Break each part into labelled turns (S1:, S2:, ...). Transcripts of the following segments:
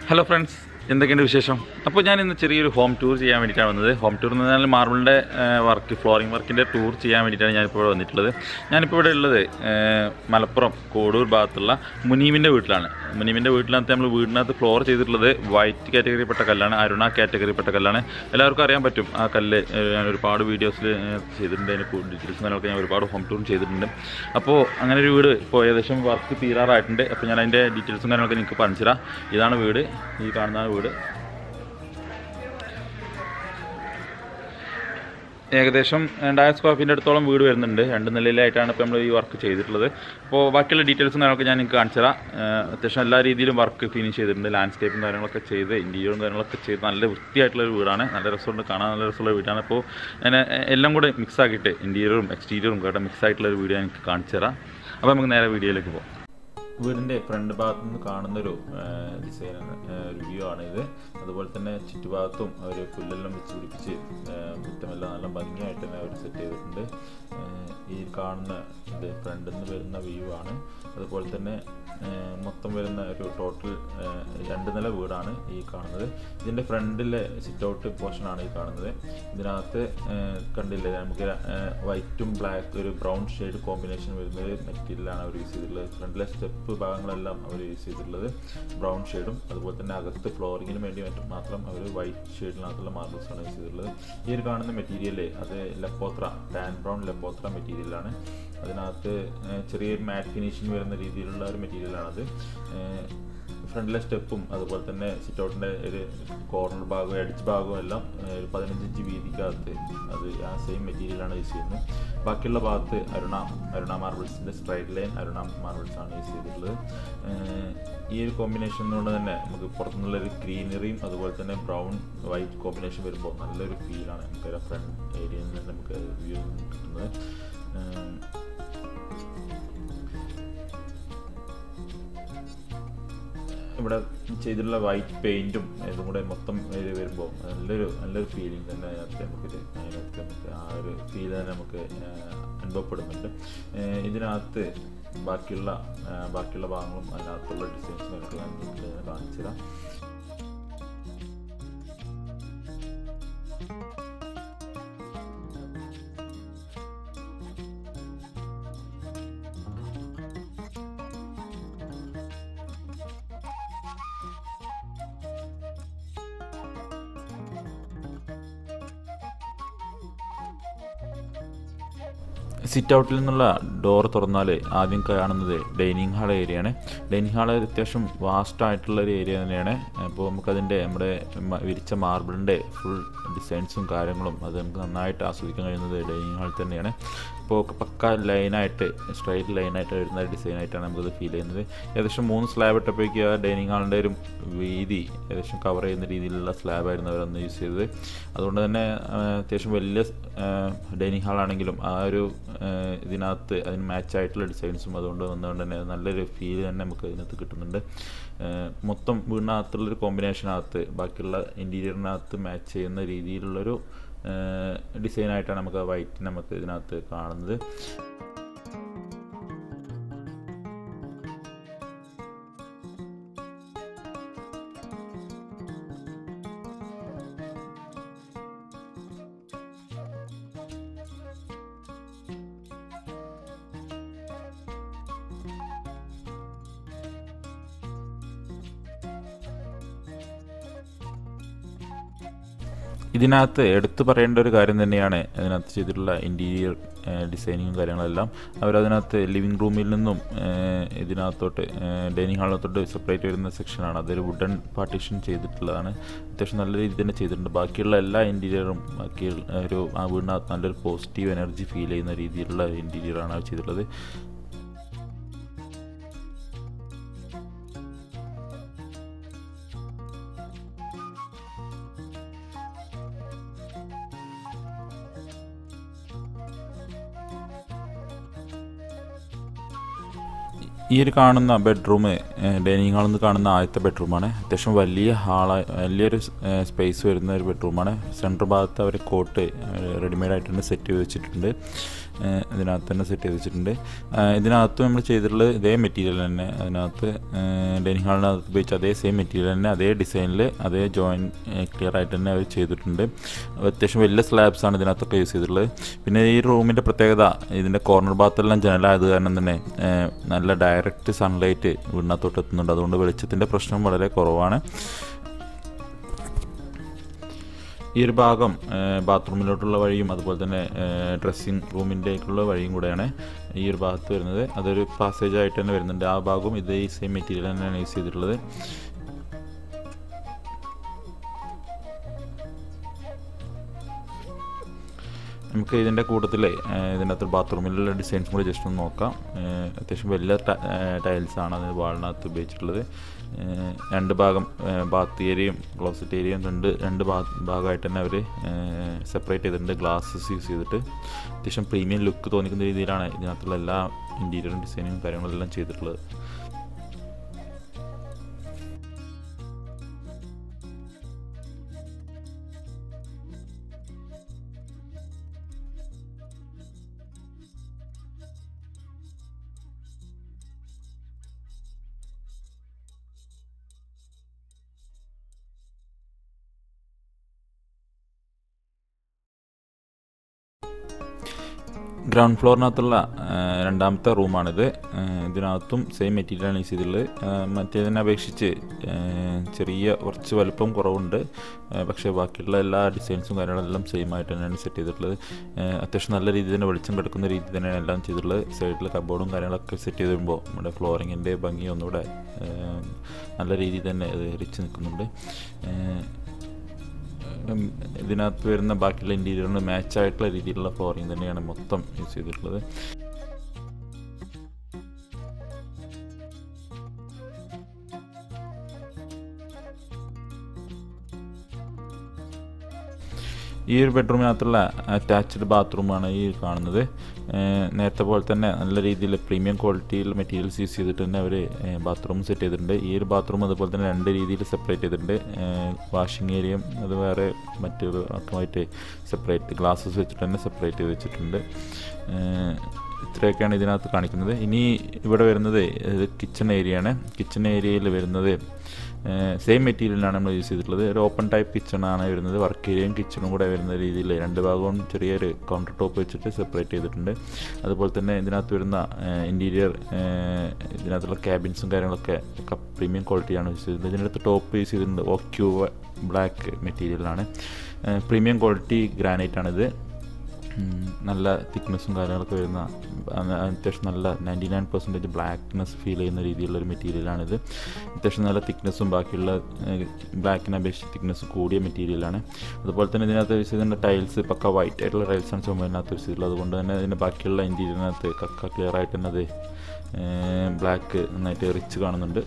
S1: hello friends എന്തൊക്കെയുണ്ട് വിശേഷം അപ്പോൾ ഞാൻ ഇന്ന് ചെറിയൊരു ഹോം ടൂർ ചെയ്യാൻ വേണ്ടിയിട്ടാണ് വന്നത് ഹോം ടൂർ എന്ന് പറഞ്ഞാൽ മാർബിളിൻ്റെ വർക്ക് ഫ്ലോറിംഗ് വർക്കിൻ്റെ ടൂർ ചെയ്യാൻ വേണ്ടിയിട്ടാണ് ഞാനിപ്പോൾ ഇവിടെ വന്നിട്ടുള്ളത് ഞാനിപ്പോൾ ഇവിടെ ഉള്ളത് ഏഹ്, മലപ്പുറം കോടൂർ ഭാഗത്തുള്ള മുനീമിൻ്റെ വീട്ടിലാണ് മുനീമിൻ്റെ വീട്ടിനകത്ത് നമ്മൾ വീടിനകത്ത് ഫ്ലോർ ചെയ്തിട്ടുള്ളത് വൈറ്റ് കാറ്റഗറിപ്പെട്ട കല്ലാണ് അരുണ കാറ്റഗറിപ്പെട്ട കല്ലാണ് എല്ലാവർക്കും അറിയാൻ പറ്റും ആ കല്ല് ഏഹ്, ഞാൻ ഒരുപാട് വീഡിയോസിൽ ചെയ്തിട്ടുണ്ട് അതിന് ഡീറ്റെയിൽസ് കാര്യങ്ങളൊക്കെ ഞാൻ ഒരുപാട് ഹോം ടൂറും ചെയ്തിട്ടുണ്ട് അപ്പോൾ അങ്ങനെ ഒരു വീട് ഇപ്പോൾ ഏകദേശം വർക്ക് തീരാറായിട്ടുണ്ട് അപ്പോൾ ഞാൻ അതിൻ്റെ ഡീറ്റെയിൽസും കാര്യങ്ങളൊക്കെ നിങ്ങൾക്ക് പറഞ്ഞു തരാം ഇതാണ് വീട് ഈ കാണുന്ന വീട് ഏകദേശം രണ്ടായിരം സ്ക്വയർ ഫീറ്റിൻ്റെ അടുത്തോളം വീട് വരുന്നുണ്ട് രണ്ട് നിലയിലായിട്ടാണ് ഇപ്പോൾ നമ്മൾ ഈ വർക്ക് ചെയ്തിട്ടുള്ളത് അപ്പോൾ ബാക്കിയുള്ള ഡീറ്റെയിൽസും കാര്യങ്ങളൊക്കെ ഞാൻ നിങ്ങൾക്ക് കാണിച്ചു തരാം ഏഹ് അത്യാവശ്യം എല്ലാ രീതിയിലും വർക്ക് ഫിനിഷ് ചെയ്തിട്ടുണ്ട് ലാൻഡ്സ്കേപ്പും കാര്യങ്ങളൊക്കെ ചെയ്ത് ഇൻറ്റീരിയറും കാര്യങ്ങളൊക്കെ ചെയ്ത് നല്ല വൃത്തിയായിട്ടുള്ള ഒരു വീടാണ് നല്ല രസമുണ്ട് കാണാൻ നല്ല രസമുള്ള വീടാണ് അപ്പോൾ ഞാൻ എല്ലാം കൂടെ മിക്സ് ആക്കിയിട്ട് ഇൻറ്റീരിയറും എക്സ്റ്റീരിയറും കൂടെ മിക്സ് ആയിട്ടുള്ള ഒരു വീഡിയോ എനിക്ക് കാണിച്ചു തരാം അപ്പോൾ നമുക്ക് നേരെ വീഡിയോയിലേക്ക് പോകാം വീടിൻ്റെ ഫ്രണ്ട് ഭാഗത്തു നിന്ന് കാണുന്നൊരു ഡിസൈൻ ഒരു വ്യൂ ആണ് ഇത് അതുപോലെ തന്നെ ചുറ്റുഭാഗത്തും ഒരു പുല്ലെല്ലാം വെച്ച് പിടിപ്പിച്ച് ഏഹ് മുറ്റമെല്ലാം നല്ല ഭംഗിയായിട്ട് തന്നെ അവർ സെറ്റ് ചെയ്തിട്ടുണ്ട് ഏഹ് ഈ കാണുന്ന ഇത് ഫ്രണ്ടിൽ നിന്ന് വരുന്ന വ്യൂ ആണ് അതുപോലെ തന്നെ ഏഹ് മൊത്തം വരുന്ന ഒരു ടോട്ടൽ രണ്ട് നില വീടാണ് ഈ കാണുന്നത് ഇതിൻ്റെ ഫ്രണ്ടിലെ സിറ്റ് ഔട്ട് പോർഷനാണ് ഈ കാണുന്നത് ഇതിനകത്ത് ഏഹ് കണ്ടില്ലേ നമുക്ക് വൈറ്റും ബ്ലാക്ക് ഒരു ബ്രൗൺ ഷെയ്ഡ് കോമ്പിനേഷൻ വരുന്ന ഒരു മെറ്റീരിയലാണ് അവർ യൂസ് ചെയ്തിട്ടുള്ളത് ഫ്രണ്ടിലെ സ്റ്റെപ്പ് ഭാഗങ്ങളെല്ലാം അവർ യൂസ് ചെയ്തിട്ടുള്ളത് ബ്രൗൺ ഷെയ്ഡും അതുപോലെ തന്നെ അകത്ത് ഫ്ലോറിങ്ങിന് വേണ്ടി മറ്റും മാത്രം അവർ വൈറ്റ് ഷെയ്ഡിനകത്തുള്ള മാർബിൾസ് ആണ് യൂസ് ചെയ്തിട്ടുള്ളത് ഈ ഒരു കാണുന്ന മെറ്റീരിയൽ അത് ലെപ്പോത്ര ടാൻ ബ്രൗൺ ലെപ്പോത്ര മെറ്റീരിയലാണ് അതിനകത്ത് ഏഹ് ചെറിയൊരു മാറ്റ് ഫിനിഷിങ് വരുന്ന രീതിയിലുള്ള ഒരു മെറ്റീരിയലാണത് ഫ്രണ്ടിലെ സ്റ്റെപ്പും അതുപോലെ തന്നെ സിറ്റ് ഔട്ടിൻ്റെ ഒരു കോർണർ ഭാഗവും എഡ്ജ് ഭാഗവും എല്ലാം ഏഹ് ഒരു പതിനഞ്ച് ഇഞ്ച് വീതിക്കകത്ത് അത് ആ സെയിം മെറ്റീരിയലാണ് യൂസ് ചെയ്യുന്നത് ബാക്കിയുള്ള ഭാഗത്ത് അരുണ അരുണ മാർബിൾസിൻ്റെ സ്ട്രൈറ്റ് ലൈൻ അരുണ മാർബിൾസ് ആണ് യൂസ് ചെയ്തിട്ടുള്ളത് ഏഹ് ഈ ഒരു കോമ്പിനേഷൻ കൊണ്ട് തന്നെ നമുക്ക് പുറത്തുനിന്നുള്ള ഒരു ഗ്രീനറിയും അതുപോലെ തന്നെ ബ്രൗൺ വൈറ്റ് കോമ്പിനേഷൻ വരുമ്പോൾ നല്ലൊരു ഫീലാണ് നമുക്ക് ഫ്രണ്ട് ഏരിയയിൽ നിന്ന് നമുക്ക് വ്യൂ കിട്ടുന്നത് ഏഹ് ഇവിടെ ചെയ്തിട്ടുള്ള വൈറ്റ് പെയിൻറ്റും ഇതും കൂടെ മൊത്തം ഒരു വരുമ്പോൾ നല്ലൊരു നല്ലൊരു ഫീലിംഗ് തന്നെ അതിനകത്ത് നമുക്കൊരു അതിനകത്ത് നമുക്ക് ആ ഒരു ഫീൽ തന്നെ നമുക്ക് ആ, അനുഭവപ്പെടുന്നുണ്ട് ഏഹ് ഇതിനകത്ത് ബാക്കിയുള്ള ആ, ബാക്കിയുള്ള ഭാഗങ്ങളും അതിനകത്തുള്ള ഡിസൈൻസും നമുക്ക് ഞാൻ നിങ്ങൾക്ക് കാണിച്ചു തരാം സിറ്റ് ഔട്ടിൽ നിന്നുള്ള ഡോർ തുറന്നാൽ ആദ്യം കാണുന്നത് ഡൈനിങ് ഹാൾ ഏരിയയാണ് ഡൈനിങ് ഹാൾ അത്യാവശ്യം വാസ്റ്റ് ആയിട്ടുള്ള ഒരു ഏരിയ തന്നെയാണ് അപ്പോൾ നമുക്കതിൻ്റെ നമ്മുടെ മ- വിരിച്ച മാർബിളിൻ്റെ ഫുൾ ഡിസൈൻസും കാര്യങ്ങളും അത് നമുക്ക് നന്നായിട്ട് ആസ്വദിക്കാൻ കഴിയുന്നത് ഡൈനിങ് ഹാളിൽ തന്നെയാണ് ഇപ്പോൾ പക്ക ലൈനായിട്ട് സ്ട്രൈറ്റ് ലൈനായിട്ട് വരുന്ന ഡിസൈനായിട്ടാണ് നമുക്കത് ഫീൽ ചെയ്യുന്നത് ഏകദേശം മൂന്ന് സ്ലാബ് ഇട്ടപ്പോഴേക്ക് ആ ഡൈനിങ് ഹാളിൻ്റെ ഒരു വീതി ഏകദേശം കവർ ചെയ്യുന്ന രീതിയിലുള്ള സ്ലാബായിരുന്നു അവരന്ന് യൂസ് ചെയ്തത് അതുകൊണ്ട് തന്നെ ആ, അത്യാവശ്യം വലിയ ഡൈനിങ് ഹാളാണെങ്കിലും ആ ഒരു ആ, ഇതിനകത്ത് അതിന് മാച്ച് ആയിട്ടുള്ള ഡിസൈൻസും അതുകൊണ്ട് വന്നുകൊണ്ട് തന്നെ നല്ലൊരു ഫീൽ തന്നെ നമുക്ക് ഇതിനകത്ത് കിട്ടുന്നുണ്ട് ആ, മൊത്തം വീടിനകത്തുള്ളൊരു കോമ്പിനേഷനകത്ത് ബാക്കിയുള്ള ഇൻറ്റീരിയറിനകത്ത് മാച്ച് ചെയ്യുന്ന രീതിയിലുള്ളൊരു ഡിസൈനായിട്ടാണ് നമുക്ക് ആ വൈറ്റ് നമുക്ക് ഇതിനകത്ത് കാണുന്നത് ഇതിനകത്ത് എടുത്തു പറയേണ്ട ഒരു കാര്യം തന്നെയാണ് അതിനകത്ത് ചെയ്തിട്ടുള്ള ഇൻറ്റീരിയർ ഡിസൈനിങ്ങും കാര്യങ്ങളെല്ലാം അവരതിനകത്ത് ലിവിങ് റൂമിൽ നിന്നും ഏഹ്, ഇതിനകത്തോട്ട് ഡൈനിങ് ഹാളിനകത്തോട്ട് സെപ്പറേറ്റ് വരുന്ന സെക്ഷനാണ് അതൊരു വുഡൻ പാർട്ടീഷൻ ചെയ്തിട്ടുള്ളതാണ് അത്യാവശ്യം നല്ല രീതിയിൽ തന്നെ ചെയ്തിട്ടുണ്ട് ബാക്കിയുള്ള എല്ലാ ഇൻറ്റീരിയറും ബാക്കി ഒരു ആ വീടിനകത്ത് നല്ലൊരു പോസിറ്റീവ് എനർജി ഫീൽ ചെയ്യുന്ന രീതിയിലുള്ള ഇൻറ്റീരിയറാണ് അവർ ചെയ്തിട്ടുള്ളത് ഈ ഒരു കാണുന്ന ബെഡ്റൂം ഡൈനിങ് ഹാളിൽ നിന്ന് കാണുന്ന ആദ്യത്തെ ബെഡ്റൂമാണ് അത്യാവശ്യം വലിയ ഹാള വലിയൊരു സ്പേസ് വരുന്ന ഒരു ബെഡ്റൂമാണ് സെൻട്രൽ ഭാഗത്ത് അവർ കോട്ട് റെഡിമെയ്ഡ് ആയിട്ട് തന്നെ സെറ്റ് ചെയ്ത് വെച്ചിട്ടുണ്ട് ഏഹ് ഇതിനകത്ത് തന്നെ സെറ്റ് ചെയ്ത് വെച്ചിട്ടുണ്ട് ഏഹ് ഇതിനകത്ത് നമ്മൾ ചെയ്തിട്ടുള്ളത് ഇതേ മെറ്റീരിയൽ തന്നെ അതിനകത്ത് ഡൈനിങ് ഹാളിനകത്ത് ഉപയോഗിച്ച അതേ സെയിം മെറ്റീരിയൽ തന്നെ അതേ ഡിസൈനിൽ അതേ ജോയിൻ ക്ലിയർ ആയിട്ട് തന്നെ അവർ ചെയ്തിട്ടുണ്ട് അത്യാവശ്യം വലിയ സ്ലാബ്സ് ആണ് ഇതിനകത്തൊക്കെ യൂസ് ചെയ്തിട്ടുള്ളത് പിന്നെ ഈ റൂമിൻ്റെ പ്രത്യേകത ഇതിൻ്റെ കോർണർ ഭാഗത്തെല്ലാം ജനലായത് കാരണം തന്നെ ഏഹ് നല്ല ഡയറക്റ്റ് സൺലൈറ്റ് വീടിനകത്തോട്ട് എത്തുന്നുണ്ട് അതുകൊണ്ട് വെളിച്ചത്തിൻ്റെ പ്രശ്നം വളരെ കുറവാണ് ഈ ഒരു ഭാഗം ബാത്റൂമിലോട്ടുള്ള വഴിയും അതുപോലെ തന്നെ ഡ്രസ്സിങ് റൂമിൻ്റേക്കുള്ള വഴിയും കൂടെയാണ് ഈ ഒരു ഭാഗത്ത് വരുന്നത് അതൊരു പാസേജ് ആയിട്ട് തന്നെ വരുന്നുണ്ട് ആ ഭാഗവും ഇതേ സെയിം മെറ്റീരിയൽ തന്നെയാണ് യൂസ് ചെയ്തിട്ടുള്ളത് നമുക്ക് ഇതിൻ്റെ കൂട്ടത്തിൽ ഇതിനകത്ത് ബാത്റൂമിലുള്ള ഡിസൈൻസും കൂടി ജസ്റ്റ് ഒന്ന് നോക്കാം ഏഹ് അത്യാവശ്യം വലിയ ടൈൽസ് ആണ് അത് വാളിനകത്ത് ഉപയോഗിച്ചിട്ടുള്ളത് ഏഹ് രണ്ട് ഭാഗം ബാത്ത് ഏരിയയും ക്ലോസറ്റ് ഏരിയയും രണ്ട് രണ്ട് ഭാ- ഭാഗമായിട്ട് തന്നെ അവർ സെപ്പറേറ്റ് ചെയ്തിട്ടുണ്ട് ഗ്ലാസ്സസ് യൂസ് ചെയ്തിട്ട് അത്യാവശ്യം പ്രീമിയം ലുക്ക് തോന്നിക്കുന്ന രീതിയിലാണ് ഇതിനകത്തുള്ള എല്ലാ ഇൻറ്റീരിയറും ഡിസൈനും കാര്യങ്ങളെല്ലാം ചെയ്തിട്ടുള്ളത് ഗ്രൗണ്ട് ഫ്ലോറിനകത്തുള്ള ആ, രണ്ടാമത്തെ റൂമാണിത് ആ, ഇതിനകത്തും സെയിം മെറ്റീരിയലാണ് യൂസ് ചെയ്തിട്ടുള്ളത് ആ, മറ്റേതിനെ അപേക്ഷിച്ച് ആ, ചെറിയ കുറച്ച് വലുപ്പം കുറവുണ്ട് ആ, പക്ഷേ ബാക്കിയുള്ള എല്ലാ ഡിസൈൻസും കാര്യങ്ങളെല്ലാം സെയിം ആയിട്ട് തന്നെയാണ് സെറ്റ് ചെയ്തിട്ടുള്ളത് ആ, അത്യാവശ്യം നല്ല രീതിയിൽ തന്നെ വെളിച്ചം കിടക്കുന്ന രീതിയിൽ തന്നെയാണ് എല്ലാം ചെയ്തിട്ടുള്ളത് സൈഡിൽ കബോർഡും കാര്യങ്ങളൊക്കെ സെറ്റ് ചെയ്ത് വരുമ്പോൾ നമ്മുടെ ഫ്ലോറിങ്ങിൻ്റെ ഭംഗി ഒന്നുകൂടെ ആ, നല്ല രീതിയിൽ തന്നെ ഇത് ഹരിച്ച് നിൽക്കുന്നുണ്ട് ആ, ഉം, ഇതിനകത്ത് വരുന്ന ബാക്കിയുള്ള ഇൻറ്റീരിയറിന് മാച്ച് ആയിട്ടുള്ള രീതിയിലുള്ള ഫ്ലോറിങ് തന്നെയാണ് മൊത്തം യൂസ് ചെയ്തിട്ടുള്ളത് ഈ ഒരു ബെഡ്റൂമിനകത്തുള്ള അറ്റാച്ച്ഡ് ബാത്റൂമാണ് ഈ കാണുന്നത് ഏഹ് നേരത്തെ പോലെ തന്നെ നല്ല രീതിയിൽ പ്രീമിയം ക്വാളിറ്റിയിൽ മെറ്റീരിയൽസ് യൂസ് ചെയ്തിട്ട് തന്നെ അവർ ബാത്റൂം സെറ്റ് ചെയ്തിട്ടുണ്ട് ഈ ഒരു ബാത്റൂം അതുപോലെ തന്നെ രണ്ട് രീതിയിൽ സെപ്പറേറ്റ് ചെയ്തിട്ടുണ്ട് വാഷിംഗ് ഏരിയയും അത് വേറെ മറ്റൊരു ആക്കുമായിട്ട് സെപ്പറേറ്റ് ഗ്ലാസ്സസ് വെച്ചിട്ട് തന്നെ സെപ്പറേറ്റ് ചെയ്ത് വെച്ചിട്ടുണ്ട് ഏഹ് ഇത്രയൊക്കെയാണ് ഇതിനകത്ത് കാണിക്കുന്നത് ഇനി ഇവിടെ വരുന്നത് ഇത് കിച്ചൺ ഏരിയ ആണ് കിച്ചൺ ഏരിയയിൽ വരുന്നത് സെയിം മെറ്റീരിയലാണ് നമ്മൾ യൂസ് ചെയ്തിട്ടുള്ളത് ഒരു ഓപ്പൺ ടൈപ്പ് കിച്ചൺ ആണ് വരുന്നത് വർക്ക് ഏരിയയും കിച്ചണും കൂടെ വരുന്ന രീതിയിൽ രണ്ട് ഭാഗവും ചെറിയൊരു കൗണ്ടർ ടോപ്പ് വെച്ചിട്ട് സെപ്പറേറ്റ് ചെയ്തിട്ടുണ്ട് അതുപോലെ തന്നെ ഇതിനകത്ത് വരുന്ന ഇൻറ്റീരിയർ ഇതിനകത്തുള്ള ക്യാബിൻസും കാര്യങ്ങളൊക്കെ പ്രീമിയം ക്വാളിറ്റിയാണ് യൂസ് ചെയ്തിട്ടുള്ളത് ഇതിനകത്ത് ടോപ്പ് യൂസ് ചെയ്തിട്ടുണ്ട് ഓക്യൂ ബ്ലാക്ക് മെറ്റീരിയലാണ് പ്രീമിയം ക്വാളിറ്റി ഗ്രാനൈറ്റ് ആണിത് ഉം, നല്ല തിക്നെസ്സും കാര്യങ്ങളൊക്കെ വരുന്ന അ- അത്യാവശ്യം നല്ല ninety nine percentage blackness feel ചെയ്യുന്ന രീതിയിലുള്ള ഒരു മെറ്റീരിയലാണിത് അത്യാവശ്യം നല്ല തിക്നെസ്സും ബാക്കിയുള്ള ബ്ലാക്കിനെ അപേക്ഷിച്ച് തിക്നെസ് കൂടിയ മെറ്റീരിയലാണ് അതുപോലെ തന്നെ ഇതിനകത്ത് യൂസ് ചെയ്യുന്ന ടൈൽസ് പക്ക വൈറ്റ് ആയിട്ടുള്ള ടൈൽസാണ് ചുമലിനകത്ത് യൂസ് ചെയ്തിട്ടുള്ളത് അതുകൊണ്ട് തന്നെ ഇതിൻ്റെ ബാക്കിയുള്ള ഇൻറ്റീരിയറിനകത്ത് കക്ക ക്ലിയർ ആയിട്ട് തന്നെ അത് ബ്ലാക്ക് നന്നായിട്ട് റിച്ച് കാണുന്നുണ്ട്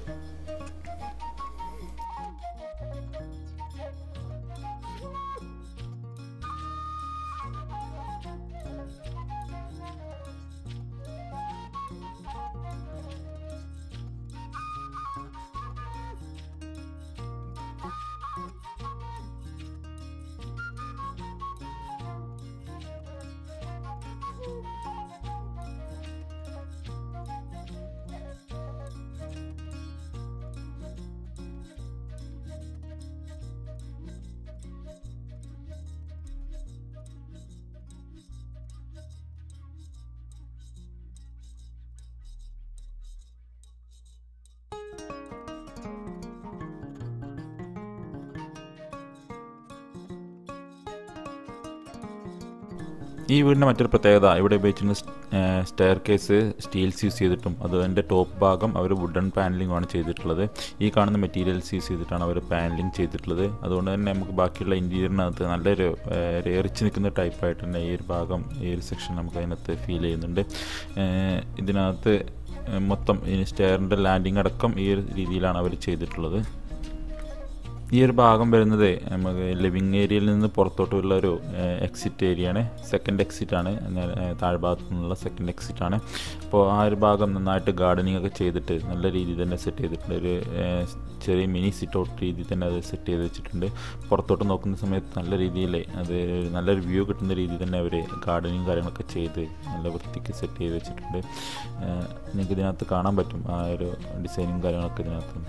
S1: ഈ വീടിൻ്റെ മറ്റൊരു പ്രത്യേകത ഇവിടെ ഉപയോഗിച്ചിരുന്ന സ്റ്റെയർ കേസ് സ്റ്റീൽസ് യൂസ് ചെയ്തിട്ടും അത് അതിൻ്റെ ടോപ്പ് ഭാഗം അവർ വുഡൻ പാനലിംഗ് ചെയ്തിട്ടുള്ളത് ഈ കാണുന്ന മെറ്റീരിയൽസ് യൂസ് ചെയ്തിട്ടാണ് അവർ പാനലിംഗ് ചെയ്തിട്ടുള്ളത് അതുകൊണ്ട് തന്നെ നമുക്ക് ബാക്കിയുള്ള ഇൻറ്റീരിയറിനകത്ത് നല്ലൊരു ഏഹ്, എറിച്ച് നിൽക്കുന്ന ടൈപ്പായിട്ട് തന്നെ ഈ ഒരു ഭാഗം ഈ ഒരു സെക്ഷൻ നമുക്ക് അതിനകത്ത് ഫീൽ ചെയ്യുന്നുണ്ട് ഏഹ്, ഇതിനകത്ത് ഏഹ്, മൊത്തം ഈ സ്റ്റെയറിൻ്റെ ലാൻഡിംഗ് അടക്കം ഈ ഒരു രീതിയിലാണ് അവർ ചെയ്തിട്ടുള്ളത് ഈ ഒരു ഭാഗം വരുന്നത് നമുക്ക് ലിവിങ് ഏരിയയിൽ നിന്ന് പുറത്തോട്ടുള്ള ഒരു എക്സിറ്റ് ഏരിയ ആണ് സെക്കൻഡ് എക്സിറ്റ് ആണ് എന്നാൽ, ഏ, താഴ്ഭാഗത്തു നിന്നുള്ള സെക്കൻഡ് എക്സിറ്റ് ആണ് അപ്പോൾ ആ ഒരു ഭാഗം നന്നായിട്ട് ഗാർഡനിങ് ഒക്കെ ചെയ്തിട്ട് നല്ല രീതിയിൽ തന്നെ സെറ്റ് ചെയ്തിട്ടുണ്ട് ഒരു ഏ, ചെറിയ മിനി സിറ്റ് ഔട്ട് രീതിയിൽ തന്നെ അത് സെറ്റ് ചെയ്ത് വെച്ചിട്ടുണ്ട് പുറത്തോട്ട് നോക്കുന്ന സമയത്ത് നല്ല രീതിയിൽ അത് നല്ലൊരു വ്യൂ കിട്ടുന്ന രീതിയിൽ തന്നെ അവർ ഗാർഡനിങ് കാര്യങ്ങളൊക്കെ ചെയ്ത് നല്ല വൃത്തിക്ക് സെറ്റ് ചെയ്ത് വെച്ചിട്ടുണ്ട് ഏ, നിങ്ങൾക്ക് ഇതിനകത്ത് കാണാൻ പറ്റും ആ ഒരു ഡിസൈനും കാര്യങ്ങളൊക്കെ ഇതിനകത്ത്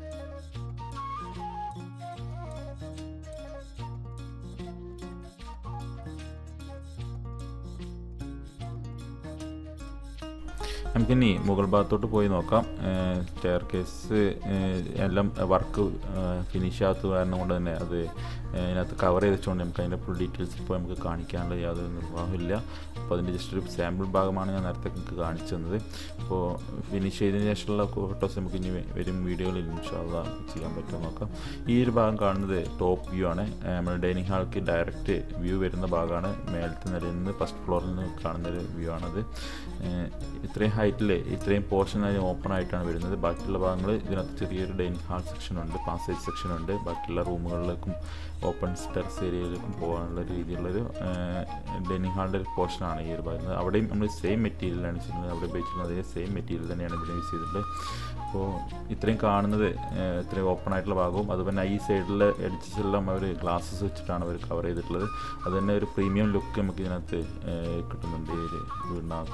S1: നമുക്കിനി മുകൾ ഭാഗത്തോട്ട് പോയി നോക്കാം സ്റ്റെയർ കേസ് എല്ലാം വർക്ക് ഫിനിഷ് ആകാത്ത കാരണം കൊണ്ട് തന്നെ അത് ഏഹ്, ഇതിനകത്ത് കവർ ചെയ്ത് വെച്ചുകൊണ്ട് നമുക്ക് അതിൻ്റെ ഫുൾ ഡീറ്റെയിൽസ് ഇപ്പോൾ നമുക്ക് കാണിക്കാനുള്ള യാതൊരു നിർവാഹമില്ല അപ്പോൾ അതിൻ്റെ ജസ്റ്റ് ഒരു സാമ്പിൾ ഭാഗമാണ് ഞാൻ നേരത്തെ നിങ്ങൾക്ക് കാണിച്ചു തന്നത് അപ്പോൾ ഫിനിഷ് ചെയ്തതിന് ശേഷമുള്ള ഫോട്ടോസ് നമുക്ക് ഇനി വ- വരും വീഡിയോകളിൽ ഇൻഷാല്ല ചെയ്യാൻ പറ്റുമോ നോക്കാം ഈ ഒരു ഭാഗം കാണുന്നത് ടോപ്പ് വ്യൂ ആണ് ഏഹ്, നമ്മുടെ ഡൈനിങ് ഹാൾക്ക് ഡയറക്റ്റ് വ്യൂ വരുന്ന ഭാഗമാണ് മേലത്തെ നിലയിൽ നിന്ന് ഫസ്റ്റ് ഫ്ലോറിൽ നിന്ന് കാണുന്ന ഒരു വ്യൂ ആണത് ഏഹ്, ഇത്രയും ഹൈറ്റിൽ ഇത്രയും പോർഷൻ അതിന് ഓപ്പൺ ആയിട്ടാണ് വരുന്നത് ബാക്കിയുള്ള ഭാഗങ്ങൾ ഇതിനകത്ത് ചെറിയൊരു ഡൈനിങ് ഹാൾ സെക്ഷൻ ഉണ്ട് പാസേജ് സെക്ഷൻ ഉണ്ട് ബാക്കിയുള്ള റൂമുകളിലേക്കും ഓപ്പൺ ടെറസ് ഏരിയയിലേക്കും പോകാനുള്ള രീതിയിലുള്ളൊരു ഡൈനിങ് ഹാളിൻ്റെ ഒരു പോർഷനാണ് ഈ ഒരു പറയുന്നത് അവിടെയും നമ്മൾ സെയിം മെറ്റീരിയലാണ് ചെയ്യുന്നത് അവിടെ ഉപയോഗിച്ചിരുന്നത് അതേ സെയിം മെറ്റീരിയൽ തന്നെയാണ് ഇവിടെ യൂസ് ചെയ്തിട്ടുള്ളത് അപ്പോൾ ഇത്രയും കാണുന്നത് ഏഹ്, ഇത്രയും ഓപ്പൺ ആയിട്ടുള്ള ഭാഗവും അതുപോലെ ഈ സൈഡിലെ എഡ്ജസ് എല്ലാം അവർ ഗ്ലാസ്സസ് വെച്ചിട്ടാണ് അവർ കവർ ചെയ്തിട്ടുള്ളത് അത് തന്നെ ഒരു പ്രീമിയം ലുക്ക് നമുക്ക് ഇതിനകത്ത് ഏഹ്, കിട്ടുന്നുണ്ട് ഈ ഒരു വീടിനകത്ത്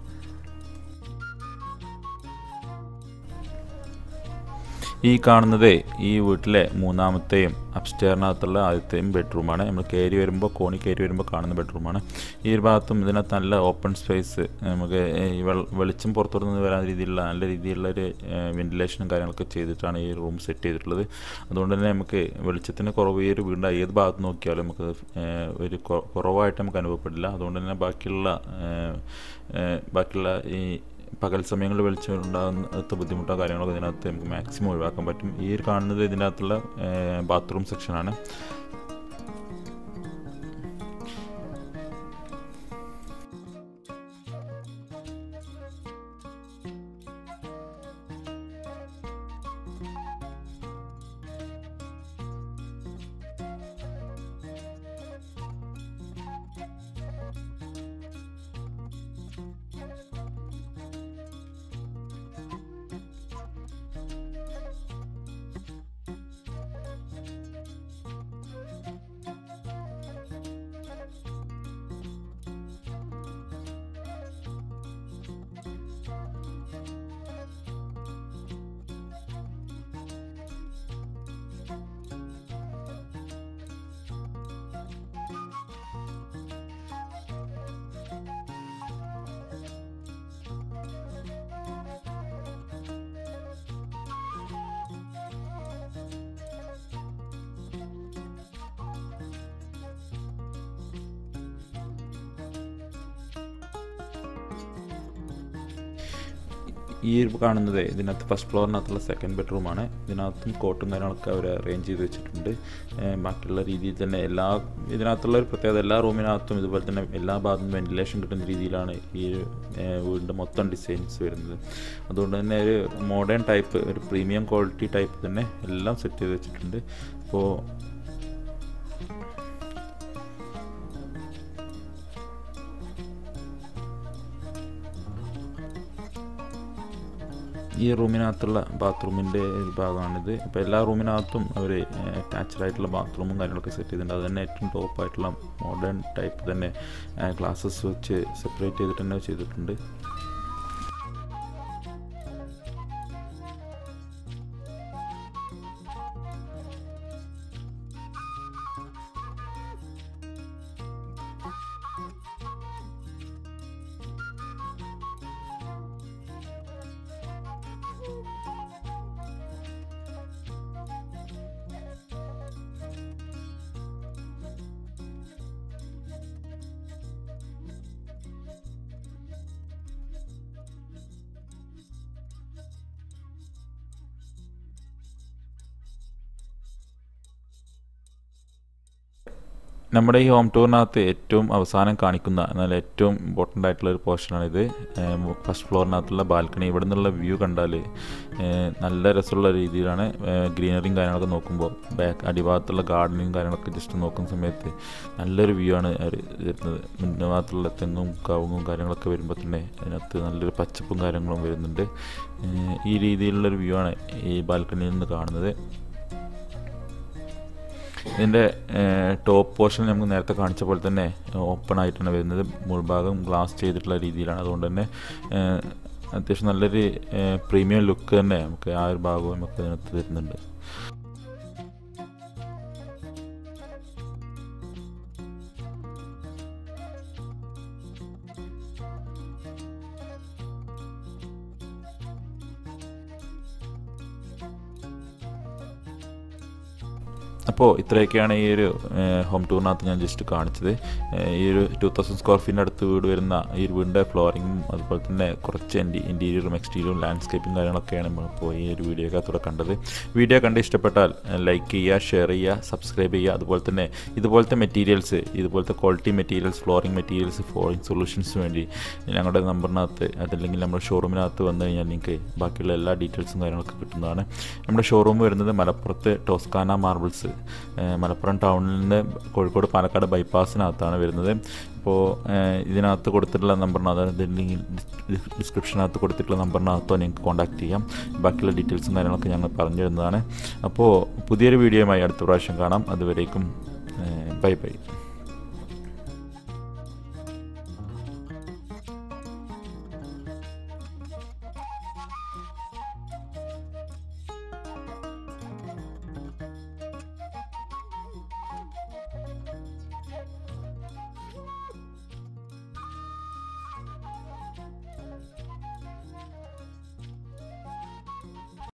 S1: ഈ കാണുന്നത് ഈ വീട്ടിലെ മൂന്നാമത്തെയും അപ്സ്റ്റെയറിനകത്തുള്ള ആദ്യത്തെയും ബെഡ്റൂമാണ് നമ്മൾ കയറി വരുമ്പോൾ കോണി കയറി വരുമ്പോൾ കാണുന്ന ബെഡ്റൂമാണ് ഈ ഒരു ഭാഗത്തും ഇതിനകത്ത് നല്ല ഓപ്പൺ സ്പേസ് നമുക്ക് ഈ വെൾ- വെളിച്ചം പുറത്തോട്ട് നിന്ന് വരാൻ രീതിയിലുള്ള നല്ല രീതിയിലുള്ള ഒരു വെന്റിലേഷനും കാര്യങ്ങളൊക്കെ ചെയ്തിട്ടാണ് ഈ റൂം സെറ്റ് ചെയ്തിട്ടുള്ളത് അതുകൊണ്ട് തന്നെ നമുക്ക് വെളിച്ചത്തിന് കുറവ് ഈ ഒരു വീടിൻ്റെ ഏത് ഭാഗത്ത് നോക്കിയാലും നമുക്ക് ഏഹ്, ഒരു കൊ- കുറവായിട്ട് നമുക്ക് അനുഭവപ്പെടില്ല അതുകൊണ്ട് തന്നെ ബാക്കിയുള്ള ഏഹ്, ഏഹ്, ബാക്കിയുള്ള ഈ പകൽ സമയങ്ങളിൽ വെളിച്ചം ഉണ്ടാകുന്ന ബുദ്ധിമുട്ടോ കാര്യങ്ങളൊക്കെ ഇതിനകത്ത് നമുക്ക് മാക്സിമം ഒഴിവാക്കാൻ പറ്റും ഈ ഒരു കാണുന്നത് ഇതിനകത്തുള്ള ബാത്റൂം സെക്ഷനാണ് ഈ ഒരു കാണുന്നത് ഇതിനകത്ത് ഫസ്റ്റ് ഫ്ലോറിനകത്തുള്ള സെക്കൻഡ് ബെഡ്റൂമാണ് ഇതിനകത്തും കോട്ടും കാര്യങ്ങളൊക്കെ അവർ അറേഞ്ച് ചെയ്ത് വെച്ചിട്ടുണ്ട് ഏഹ് ബാക്കിയുള്ള രീതിയിൽ തന്നെ എല്ലാ ഇതിനകത്തുള്ള ഒരു പ്രത്യേകത എല്ലാ റൂമിനകത്തും ഇതുപോലെ തന്നെ എല്ലാ ഭാഗത്തും വെന്റിലേഷൻ കിട്ടുന്ന രീതിയിലാണ് ഈ ഒരു ഏഹ് വീടിൻ്റെ മൊത്തം ഡിസൈൻസ് വരുന്നത് അതുകൊണ്ട് തന്നെ ഒരു മോഡേൺ ടൈപ്പ് ഒരു പ്രീമിയം ക്വാളിറ്റി ടൈപ്പ് തന്നെ എല്ലാം സെറ്റ് ചെയ്ത് വെച്ചിട്ടുണ്ട് അപ്പോൾ ഈ റൂമിനകത്തുള്ള ബാത്റൂമിൻ്റെ ഒരു ഭാഗമാണിത് അപ്പോൾ എല്ലാ റൂമിനകത്തും അവർ അറ്റാച്ച്ഡ് ആയിട്ടുള്ള ബാത്റൂമും കാര്യങ്ങളൊക്കെ സെറ്റ് ചെയ്തിട്ടുണ്ട് അത് തന്നെ ഏറ്റവും ടോപ്പ് ആയിട്ടുള്ള മോഡേൺ ടൈപ്പ് തന്നെ ഗ്ലാസസ് വെച്ച് സെപ്പറേറ്റ് ചെയ്തിട്ട് തന്നെ ചെയ്തിട്ടുണ്ട് നമ്മുടെ ഈ ഹോം ടൂറിനകത്ത് ഏറ്റവും അവസാനം കാണിക്കുന്ന എന്നാൽ ഏറ്റവും ഇമ്പോർട്ടൻ്റ് ആയിട്ടുള്ള ഒരു പോർഷനാണിത് ഫസ്റ്റ് ഫ്ലോറിനകത്തുള്ള ബാൽക്കണി ഇവിടെ നിന്നുള്ള വ്യൂ കണ്ടാൽ നല്ല രസമുള്ള രീതിയിലാണ് ഗ്രീനറിയും കാര്യങ്ങളൊക്കെ നോക്കുമ്പോൾ ബാക്ക് അടിഭാഗത്തുള്ള ഗാർഡനിങ് കാര്യങ്ങളൊക്കെ ജസ്റ്റ് നോക്കുന്ന സമയത്ത് നല്ലൊരു വ്യൂ ആണ് അത് വരുന്നത് മുന്നേ ഭാഗത്തുള്ള തെങ്ങും കവുങ്ങും കാര്യങ്ങളൊക്കെ വരുമ്പോൾ തന്നെ അതിനകത്ത് നല്ലൊരു പച്ചപ്പും കാര്യങ്ങളും വരുന്നുണ്ട് ഏഹ് ഈ രീതിയിലുള്ളൊരു വ്യൂ ആണ് ഈ ബാൽക്കണിയിൽ നിന്ന് കാണുന്നത് ഇതിൻ്റെ ടോപ്പ് പോർഷൻ നമുക്ക് നേരത്തെ കാണിച്ച പോലെ തന്നെ ഓപ്പൺ ആയിട്ടാണ് വരുന്നത് മുൾഭാഗം ഗ്ലാസ് ചെയ്തിട്ടുള്ള രീതിയിലാണ് അതുകൊണ്ട് തന്നെ ഏഹ്, അത്യാവശ്യം നല്ലൊരു പ്രീമിയം ലുക്ക് തന്നെ നമുക്ക് ആ ഒരു ഭാഗവും നമുക്ക് ഇതിനകത്ത് തരുന്നുണ്ട് അപ്പോൾ ഇത്രയൊക്കെയാണ് ഈ ഒരു ഹോം ടൂറിനകത്ത് ഞാൻ ജസ്റ്റ് കാണിച്ചത് ഏഹ് ഈ ഒരു ടു തൗസൻഡ് സ്ക്വയർ ഫീറ്റിൻ്റെ അടുത്ത് വീട് വരുന്ന ഈ ഒരു വീടിൻ്റെ ഫ്ലോറിങ്ങും അതുപോലെ തന്നെ കുറച്ച് എൻ്റെ ഇൻറ്റീരിയറും എക്സ്റ്റീരിയറും ലാൻഡ്സ്കേപ്പും കാര്യങ്ങളൊക്കെയാണ് നമ്മളിപ്പോൾ ഈ ഒരു വീഡിയോക്കകത്തൂടെ കണ്ടത് വീഡിയോ കണ്ട് ഇഷ്ടപ്പെട്ടാൽ ലൈക്ക് ചെയ്യുക ഷെയർ ചെയ്യുക സബ്സ്ക്രൈബ് ചെയ്യുക അതുപോലെ തന്നെ ഇതുപോലത്തെ മെറ്റീരിയൽസ് ഇതുപോലത്തെ quality materials flooring materials flooring solutions വേണ്ടി ഞങ്ങളുടെ നമ്പറിനകത്ത് അതല്ലെങ്കിൽ നമ്മുടെ ഷോറൂമിനകത്ത് വന്നു കഴിഞ്ഞാൽ നിങ്ങൾക്ക് ബാക്കിയുള്ള എല്ലാ ഡീറ്റെയിൽസും കാര്യങ്ങളൊക്കെ കിട്ടുന്നതാണ് നമ്മുടെ ഷോറൂം വരുന്നത് മലപ്പുറത്ത് ടോസ്കാന മാർബിൾസ് ഏഹ് മലപ്പുറം ടൗണിൽ നിന്ന് കോഴിക്കോട് പാലക്കാട് ബൈപ്പാസിനകത്താണ് വരുന്നത് അപ്പോൾ ഏഹ് ഇതിനകത്ത് കൊടുത്തിട്ടുള്ള നമ്പറിനകത്ത് അതല്ലെങ്കിൽ ഡിസ്ക്രിപ്ഷനകത്ത് കൊടുത്തിട്ടുള്ള നമ്പറിനകത്തോ നിങ്ങൾക്ക് കോൺടാക്ട് ചെയ്യാം ബാക്കിയുള്ള ഡീറ്റെയിൽസും കാര്യങ്ങളൊക്കെ ഞങ്ങൾ പറഞ്ഞു തരുന്നതാണ് അപ്പോൾ പുതിയൊരു വീഡിയോയുമായി അടുത്ത പ്രാവശ്യം കാണാം അതുവരേക്കും ബൈ ബൈ